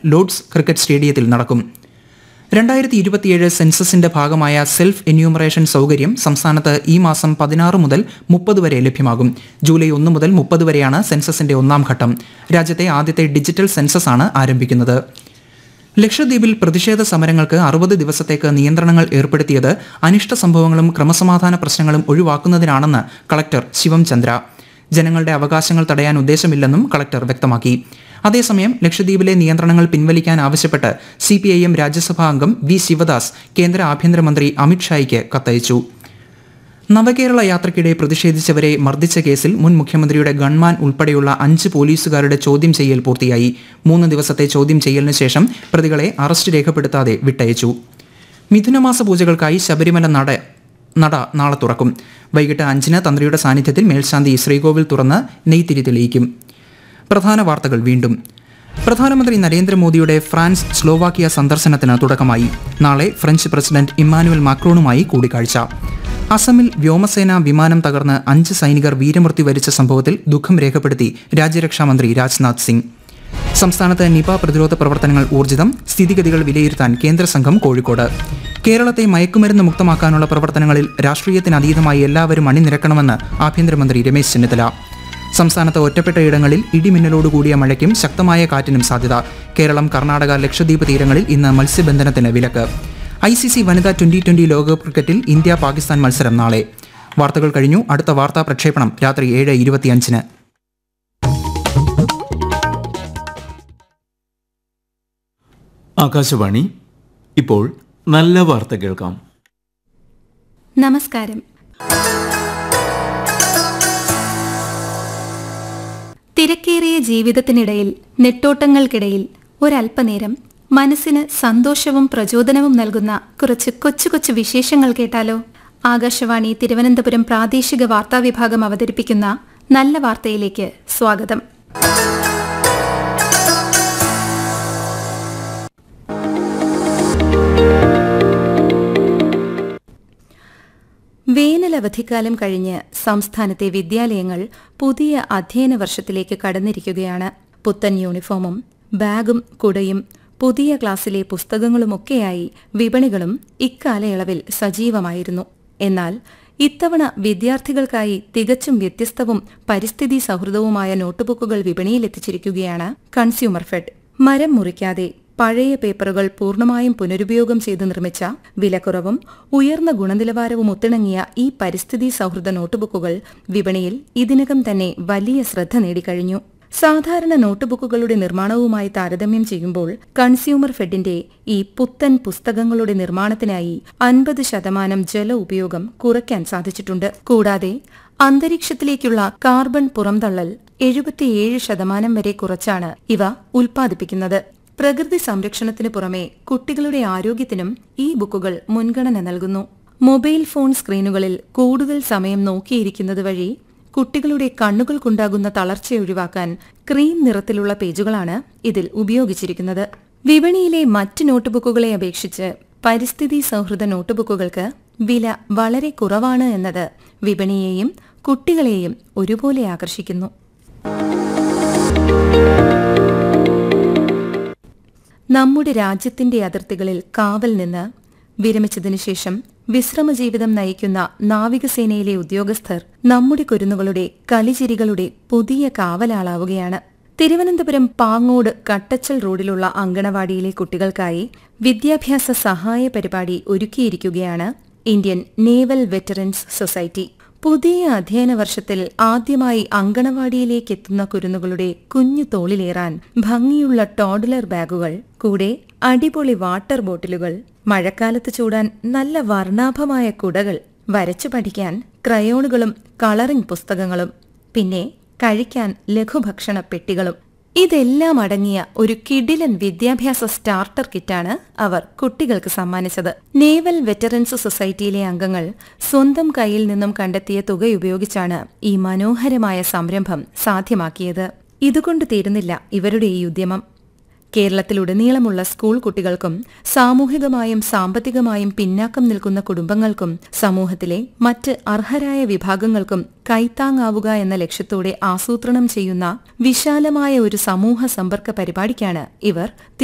Lord's cricket സ്റ്റേഡിയത്തിൽ നടക്കും രണ്ടായിരത്തി ഇരുപത്തിയേഴ് സെൻസസിന്റെ ഭാഗമായ സെൽഫ് എന്യൂമറേഷൻ സൗകര്യം സംസ്ഥാനത്ത് ഈ മാസം പതിനാറ് മുതൽ മുപ്പത് വരെ ലഭ്യമാകും ജൂലൈ ഒന്ന് മുതൽ മുപ്പത് വരെയാണ് സെൻസസിന്റെ ഒന്നാം ഘട്ടം രാജ്യത്തെ ആദ്യത്തെ ഡിജിറ്റൽ സെൻസസ് ആണ് ആരംഭിക്കുന്നത് ലക്ഷദ്വീപിൽ പ്രതിഷേധ സമരങ്ങൾക്ക് അറുപത് ദിവസത്തേക്ക് നിയന്ത്രണങ്ങൾ ഏർപ്പെടുത്തിയത് അനിഷ്ട സംഭവങ്ങളും ക്രമസമാധാന പ്രശ്നങ്ങളും ഒഴിവാക്കുന്നതിനാണെന്ന് കളക്ടർ ശിവം ചന്ദ്ര ജനങ്ങളുടെ അവകാശങ്ങൾ തടയാൻ ഉദ്ദേശമില്ലെന്നും കളക്ടർ വ്യക്തമാക്കി അതേസമയം ലക്ഷദ്വീപിലെ നിയന്ത്രണങ്ങൾ പിൻവലിക്കാൻ ആവശ്യപ്പെട്ട് സി പി ഐ എം രാജ്യസഭാ അംഗം വി ശിവദാസ് കേന്ദ്ര ആഭ്യന്തരമന്ത്രി അമിത്ഷായ്ക്ക് കത്തയച്ചു നവകേരള യാത്രയ്ക്കിടെ പ്രതിഷേധിച്ചവരെ മർദ്ദിച്ച കേസിൽ മുൻ മുഖ്യമന്ത്രിയുടെ ഗൺമാൻ ഉൾപ്പെടെയുള്ള അഞ്ച് പോലീസുകാരുടെ ചോദ്യം ചെയ്യൽ പൂർത്തിയായി മൂന്ന് ദിവസത്തെ ചോദ്യം ചെയ്യലിന് ശേഷം പ്രതികളെ അറസ്റ്റ് രേഖപ്പെടുത്താതെ വിട്ടയച്ചു മിഥുനമാസ പൂജകൾക്കായി ശബരിമല നട നട നാളെ തുറക്കും വൈകിട്ട് അഞ്ചിന് തന്ത്രിയുടെ സാന്നിധ്യത്തിൽ മേൽശാന്തി ശ്രീകോവിൽ തുറന്ന് നെയ്ത്തിരി തെളിയിക്കും പ്രധാന വാർത്തകൾ വീണ്ടും പ്രധാനമന്ത്രി നരേന്ദ്രമോദിയുടെ ഫ്രാൻസ് സ്ലോവാക്കിയ സന്ദർശനത്തിന് തുടക്കമായി നാളെ ഫ്രഞ്ച് പ്രസിഡന്റ് ഇമ്മാനുവൽ മാക്രോണുമായി കൂടിക്കാഴ്ച അസമിൽ വ്യോമസേന വിമാനം തകർന്ന് അഞ്ച് സൈനികർ വീരമൃത്യു വരിച്ച സംഭവത്തിൽ ദുഃഖം രേഖപ്പെടുത്തി രാജ്യരക്ഷാമന്ത്രി രാജ്നാഥ് സിംഗ് സംസ്ഥാനത്ത് നിപ പ്രതിരോധ പ്രവർത്തനങ്ങൾ ഊർജിതം സ്ഥിതിഗതികൾ വിലയിരുത്താൻ കേന്ദ്ര സംഘം കോഴിക്കോട് കേരളത്തെ മയക്കുമരുന്ന് മുക്തമാക്കാനുള്ള പ്രവർത്തനങ്ങളിൽ രാഷ്ട്രീയത്തിനതീതമായി എല്ലാവരും അണിനിരക്കണമെന്ന് ആഭ്യന്തരമന്ത്രി രമേശ് ചെന്നിത്തല സംസ്ഥാനത്ത് ഒറ്റപ്പെട്ട ഇടങ്ങളിൽ ഇടിമിന്നലോടുകൂടിയ മഴയ്ക്കും ശക്തമായ കാറ്റിനും സാധ്യത കേരളം കർണാടക ലക്ഷദ്വീപ് തീരങ്ങളിൽ ഇന്ന് മത്സ്യബന്ധനത്തിന് വിലക്ക് ഐ സി സി വനിതാ ട്വന്റി ട്വന്റി ലോകകപ്പ് ക്രിക്കറ്റിൽ ഇന്ത്യ പാകിസ്ഥാൻ മത്സരം നാളെ വാർത്തകൾ കഴിഞ്ഞു അടുത്ത വാർത്താ പ്രക്ഷേപണം രാത്രി ഏഴ് ഇരുപത്തിയഞ്ചിന് ആകാശവാണി ഇപ്പോൾ നല്ല വാർത്ത കേൾക്കാം നമസ്കാരം തിരക്കേറിയ ജീവിതത്തിനിടയിൽ നെട്ടോട്ടങ്ങൾക്കിടയിൽ ഒരല്പനേരം മനസ്സിന് സന്തോഷവും പ്രചോദനവും നൽകുന്ന കുറച്ച് കൊച്ചു കൊച്ചു വിശേഷങ്ങൾ കേട്ടാലോ ആകാശവാണി തിരുവനന്തപുരം പ്രാദേശിക വാർത്താ വിഭാഗം അവതരിപ്പിക്കുന്ന നല്ല വാർത്തയിലേക്ക് സ്വാഗതം വേനലവധിക്കാലം കഴിഞ്ഞ് സംസ്ഥാനത്തെ വിദ്യാലയങ്ങൾ പുതിയ അധ്യയന വർഷത്തിലേക്ക് കടന്നിരിക്കുകയാണ് പുത്തൻ യൂണിഫോമും ബാഗും കുടയും പുതിയ ക്ലാസ്സിലെ പുസ്തകങ്ങളുമൊക്കെയായി വിപണികളും ഇക്കാലയളവിൽ സജീവമായിരുന്നു എന്നാൽ ഇത്തവണ വിദ്യാർത്ഥികൾക്കായി തികച്ചും വ്യത്യസ്തവും പരിസ്ഥിതി സൗഹൃദവുമായ നോട്ടുബുക്കുകൾ വിപണിയിലെത്തിച്ചിരിക്കുകയാണ് കൺസ്യൂമർ ഫെഡ് മരം മുറിക്കാതെ പഴയ പേപ്പറുകൾ പൂർണ്ണമായും പുനരുപയോഗം ചെയ്ത് നിർമ്മിച്ച വിലക്കുറവും ഉയർന്ന ഗുണനിലവാരവും ഒത്തിണങ്ങിയ ഈ പരിസ്ഥിതി സൗഹൃദ നോട്ടുബുക്കുകൾ വിപണിയിൽ ഇതിനകം തന്നെ വലിയ ശ്രദ്ധ നേടിക്കഴിഞ്ഞു സാധാരണ നോട്ടുബുക്കുകളുടെ നിർമ്മാണവുമായി താരതമ്യം ചെയ്യുമ്പോൾ കൺസ്യൂമർ ഫെഡിന്റെ ഈ പുത്തൻ പുസ്തകങ്ങളുടെ നിർമ്മാണത്തിനായി അൻപത് ശതമാനം ജല ഉപയോഗം കുറയ്ക്കാൻ സാധിച്ചിട്ടുണ്ട് കൂടാതെ അന്തരീക്ഷത്തിലേക്കുള്ള കാർബൺ പുറംതള്ളൽ എഴുപത്തിയേഴ് ശതമാനം വരെ കുറച്ചാണ് ഇവ ഉൽപ്പാദിപ്പിക്കുന്നത് പ്രകൃതി സംരക്ഷണത്തിന് പുറമെ കുട്ടികളുടെ ആരോഗ്യത്തിനും ഈ ബുക്കുകൾ മുൻഗണന നൽകുന്നു മൊബൈൽ ഫോൺ സ്ക്രീനുകളിൽ കൂടുതൽ സമയം നോക്കിയിരിക്കുന്നത് വഴി കുട്ടികളുടെ കണ്ണുകൾക്കുണ്ടാകുന്ന തളർച്ച ഒഴിവാക്കാൻ ക്രീം നിറത്തിലുള്ള പേജുകളാണ് ഇതിൽ ഉപയോഗിച്ചിരിക്കുന്നത് വിപണിയിലെ മറ്റ് നോട്ടുബുക്കുകളെ അപേക്ഷിച്ച് പരിസ്ഥിതി സൗഹൃദ നോട്ടുബുക്കുകൾക്ക് വില വളരെ കുറവാണ് എന്നത് വിപണിയെയും കുട്ടികളെയും ഒരുപോലെ ആകർഷിക്കുന്നു നമ്മുടെ രാജ്യത്തിന്റെ അതിർത്തികളിൽ കാവൽ നിന്ന് വിരമിച്ചതിനു ശേഷം വിശ്രമജീവിതം നയിക്കുന്ന നാവികസേനയിലെ ഉദ്യോഗസ്ഥർ നമ്മുടെ കുരുന്നുകളുടെ കളിചിരികളുടെ പുതിയ കാവലാളാവുകയാണ് തിരുവനന്തപുരം പാങ്ങോട് കട്ടച്ചൽ റോഡിലുള്ള അങ്കണവാടിയിലെ കുട്ടികൾക്കായി വിദ്യാഭ്യാസ സഹായ പരിപാടി ഒരുക്കിയിരിക്കുകയാണ് ഇന്ത്യൻ നേവൽ വെറ്ററൻസ് സൊസൈറ്റി പുതിയ അധ്യയന വർഷത്തിൽ ആദ്യമായി അങ്കണവാടിയിലേക്ക് എത്തുന്ന കുരുന്നുകളുടെ കുഞ്ഞു തോളിലേറാൻ ഭംഗിയുള്ള ടോഡലർ ബാഗുകൾ കൂടെ അടിപൊളി വാട്ടർ ബോട്ടിലുകൾ മഴക്കാലത്ത് ചൂടാൻ നല്ല വർണ്ണാഭമായ കുടകൾ വരച്ചു പഠിക്കാൻ ക്രയോണുകളും കളറിംഗ് പുസ്തകങ്ങളും പിന്നെ കഴിക്കാൻ ലഘുഭക്ഷണ പെട്ടികളും ഇതെല്ലാം അടങ്ങിയ ഒരു കിടിലൻ വിദ്യാഭ്യാസ സ്റ്റാർട്ടർ കിറ്റാണ് അവർ കുട്ടികൾക്ക് സമ്മാനിച്ചത് നേവൽ വെറ്ററൻസ് സൊസൈറ്റിയിലെ അംഗങ്ങൾ സ്വന്തം കയ്യിൽ നിന്നും കണ്ടെത്തിയ തുക ഉപയോഗിച്ചാണ് ഈ മനോഹരമായ സംരംഭം സാധ്യമാക്കിയത് ഇതുകൊണ്ട് തീരുന്നില്ല ഇവരുടെ ഈ ഉദ്യമം കേരളത്തിലുടനീളമുള്ള സ്കൂൾ കുട്ടികൾക്കും സാമൂഹികമായും സാമ്പത്തികമായും പിന്നാക്കം നിൽക്കുന്ന കുടുംബങ്ങൾക്കും സമൂഹത്തിലെ മറ്റ് അർഹരായ വിഭാഗങ്ങൾക്കും കൈത്താങ്ങാവുക എന്ന ലക്ഷ്യത്തോടെ ആസൂത്രണം ചെയ്യുന്ന വിശാലമായ ഒരു സമൂഹ സമ്പർക്ക പരിപാടിക്കാണ് ഇവർ